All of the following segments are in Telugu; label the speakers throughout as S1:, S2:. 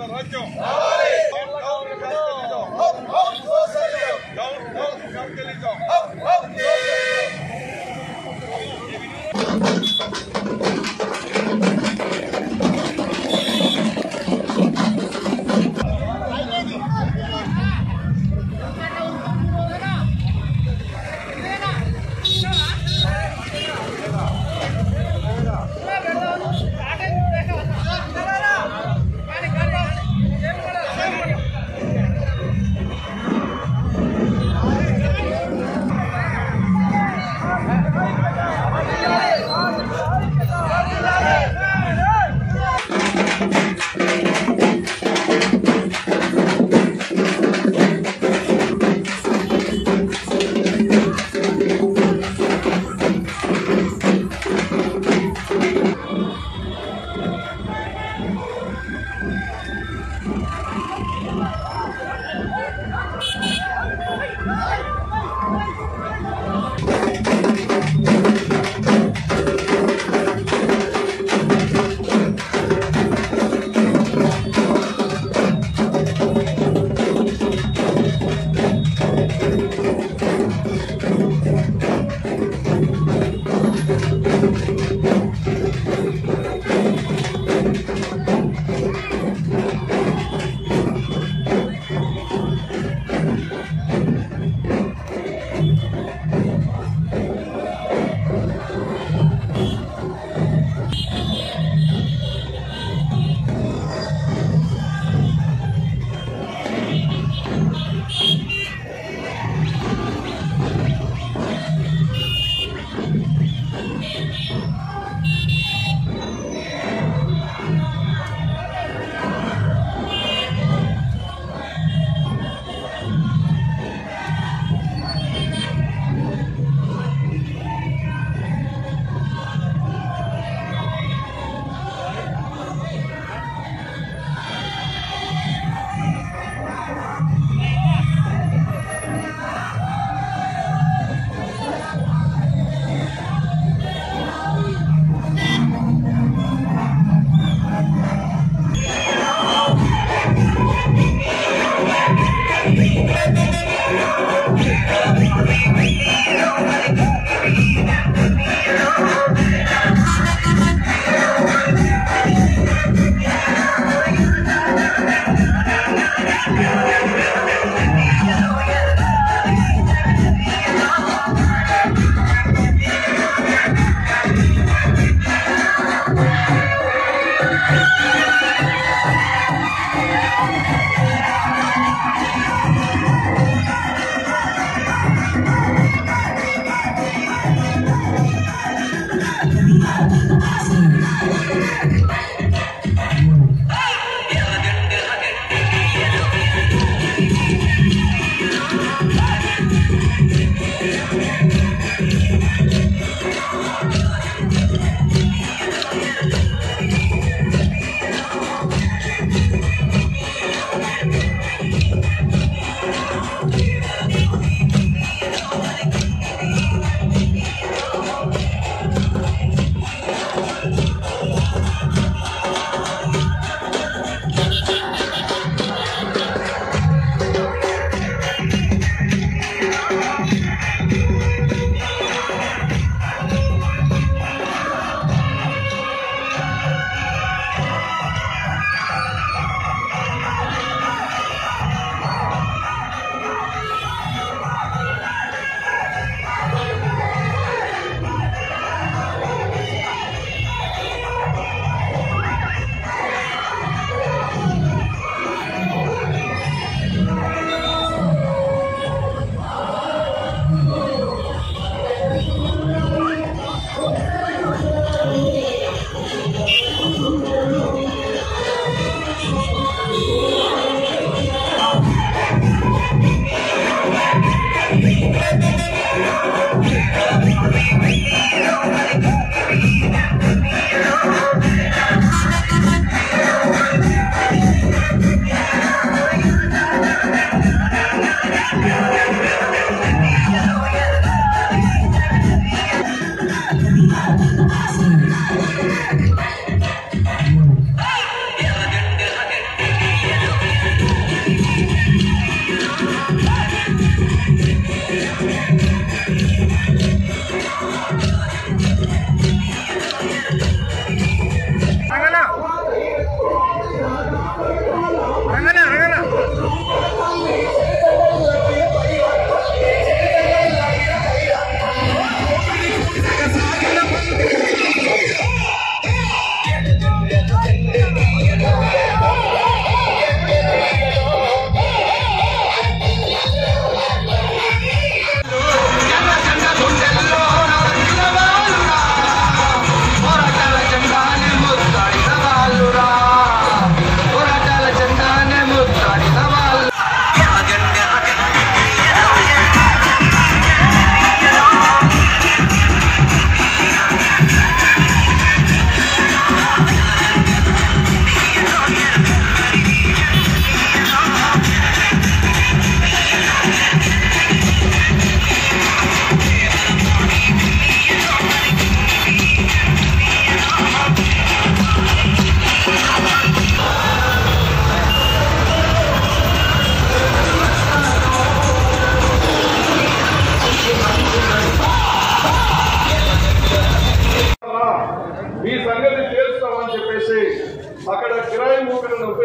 S1: రాజ్యం డౌన్ డౌన్ క్యాపిటలిజం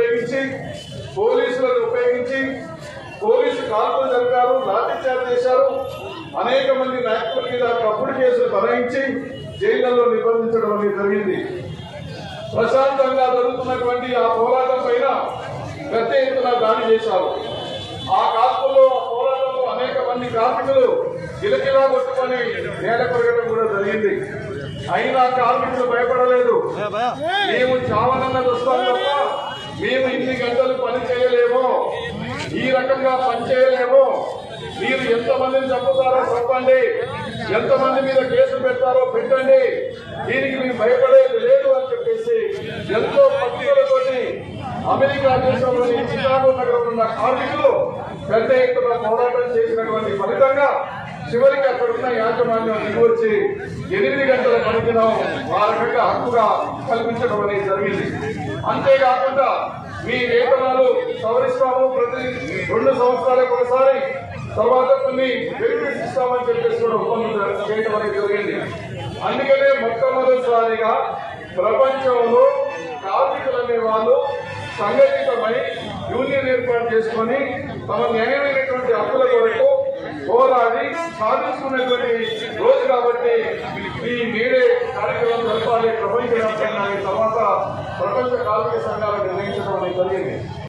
S1: ఉపయోగించి పోలీసులను ఉపయోగించి పోలీసు కాల్పులు జరిపారు లాఠీచార్జ్ చేశారు అనేక మంది నాయకుల మీద తప్పుడు కేసులు బనాయించి జైళ్లలో నిర్బంధించడం అనేది జరిగింది ప్రశాంతంగా జరుగుతున్నటువంటి ఆ పోరాటం పైన పెద్ద ఎత్తున దాడి చేశారు ఆ కాల్పుల్లో ఆ పోరాటంలో అనేక మంది కార్మికులు గిలకిలా కొట్టుకొని నేల కొరగడం కూడా జరిగింది అయినా కార్మికులు భయపడలేదు మేము చావనన్నది వస్తాం తప్ప మేము ఇన్ని గంటలు పని చేయలేము ఈ రకంగా పని చేయలేము మీరు ఎంతమందిని చంపుతారో చంపండి ఎంతమంది మీద కేసులు పెడతారో పెట్టండి దీనికి మీరు భయపడేది లేదు అని చెప్పేసి ఎంతో పట్టుదలతోటి అమెరికా దేశంలోని చికాగో నగరంలో ఉన్న కార్మికులు పెద్ద ఎత్తున పోరాటం చేసినటువంటి ఫలితంగా చివరికి అక్కడ ఉన్న యాజమాన్యం దిగొచ్చి ఎనిమిది గంటల పనిదినం ఆ రకంగా హక్కుగా కల్పించడం అనేది జరిగింది అంతేకాకుండా మీ వేతనాలు సవరిస్తాము ప్రతి రెండు సంవత్సరాలకు ఒకసారి తర్వాత కొన్ని బెనిఫిట్స్ ఇస్తామని చెప్పేసి కూడా ఒప్పందం చేయడం అనేది జరిగింది అందుకనే మొట్టమొదటిసారిగా ప్రపంచంలో కార్మికులు అనే వాళ్ళు సంఘటితమై యూనియన్ ఏర్పాటు చేసుకొని తమ న్యాయమైనటువంటి హక్కుల కొరకు పోరాడి సాధించుకున్నటువంటి రోజు కాబట్టి ఈ మీరే కార్యక్రమం జరపాలి ప్రపంచవ్యాప్తంగా ఈ తర్వాత ప్రపంచ కార్మిక సంఘాలు నిర్ణయించడం అనేది జరిగింది